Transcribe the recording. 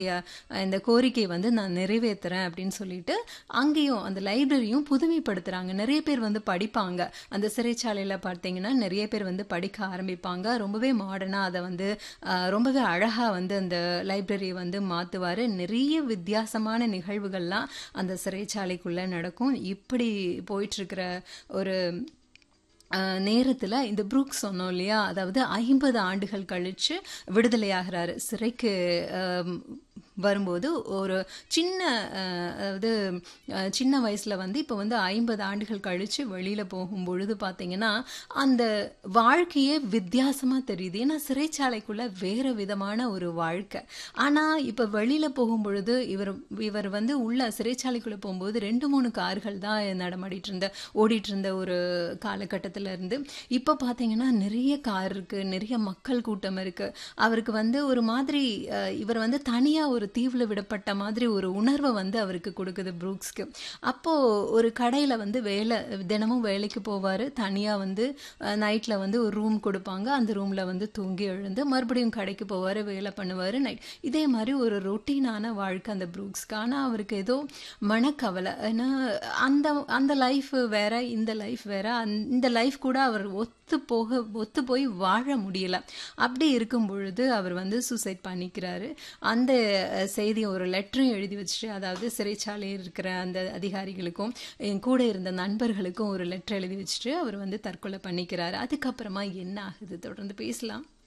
இந்த கோரிக்கை வந்து நான் நிறைவேத்துறேன் அப்படின்னு சொல்லிட்டு அங்கேயும் அந்த லைப்ரரியும் புதுமைப்படுத்துறாங்க நிறைய பேர் வந்து படிப்பாங்க அந்த சிறைச்சாலையில பார்த்தீங்கன்னா நிறைய பேர் வந்து படிக்க ஆரம்பிப்பாங்க ரொம்பவே மாடர்னா அதை வந்து அஹ், ரொம்பவே அழகா வந்து அந்த லைப்ரரியை வந்து மாத்துவாரு நிறைய வித்தியாசமான நிகழ்வுகள்லாம் அந்த சிறைச்சாலைக்குள்ள நடக்கும் இப்படி போயிட்டு இருக்கிற ஒரு நேரத்தில் இந்த புரூக்ஸ் சொன்னோம் இல்லையா அதாவது ஐம்பது ஆண்டுகள் கழித்து விடுதலையாகிறாரு சிறைக்கு ஆம், வரும்போது ஒரு சின்ன அஹ், அதாவது அஹ், சின்ன வயசில் வந்து இப்போ வந்து ஐம்பது ஆண்டுகள் கழித்து வெளியில் போகும் பொழுது பார்த்தீங்கன்னா அந்த வாழ்க்கையே வித்தியாசமாக தெரியுது ஏன்னா சிறைச்சாலைக்குள்ள வேறு விதமான ஒரு வாழ்க்கை ஆனால் இப்போ வெளியில் போகும் பொழுது இவர் இவர் வந்து உள்ள சிறைச்சாலைக்குள்ளே போகும்போது ரெண்டு மூணு கார்கள் தான் நடமாடிட்டு இருந்த ஓடிட்டு இருந்த ஒரு காலகட்டத்தில் இருந்து இப்போ பார்த்தீங்கன்னா நிறைய கார் இருக்கு நிறைய மக்கள் கூட்டம் இருக்கு அவருக்கு வந்து ஒரு மாதிரி அஹ், இவர் வந்து தனியாக ஒரு தீவில் விடப்பட்ட மாதிரி ஒரு உணர்வை வந்து அவருக்கு கொடுக்குது ப்ரூக்ஸ்க்கு அப்போ ஒரு கடையில் வந்து வேலை தினமும் வேலைக்கு போவார் தனியாக வந்து நைட்டில் வந்து ஒரு ரூம் கொடுப்பாங்க அந்த ரூமில் வந்து தூங்கி எழுந்து மறுபடியும் கடைக்கு போவார் வேலை பண்ணுவார் நைட் இதே மாதிரி ஒரு ரொட்டீனான வாழ்க்கை அந்த ப்ரூக்ஸ்க்கு ஆனால் அவருக்கு ஏதோ மனக்கவலை ஏன்னா அந்த அந்த லைஃப் வேற இந்த லைஃப் வேற அந்த- இந்த லைஃப் கூட அவர் ஒத்து போக ஒத்து போய் வாழ முடியல அப்படி இருக்கும் பொழுது அவர் வந்து சூசைட் பண்ணிக்கிறாரு அந்த அஹ், செய்தியை ஒரு லெட்டரும் எழுதி வச்சுட்டு அதாவது சிறைச்சாலையில் இருக்கிற அந்த அதிகாரிகளுக்கும் என் கூட இருந்த நண்பர்களுக்கும் ஒரு லெட்டர் எழுதி வச்சுட்டு அவர் வந்து தற்கொலை பண்ணிக்கிறாரு அதுக்கப்புறமா என்ன ஆகுது தொடர்ந்து பேசலாம்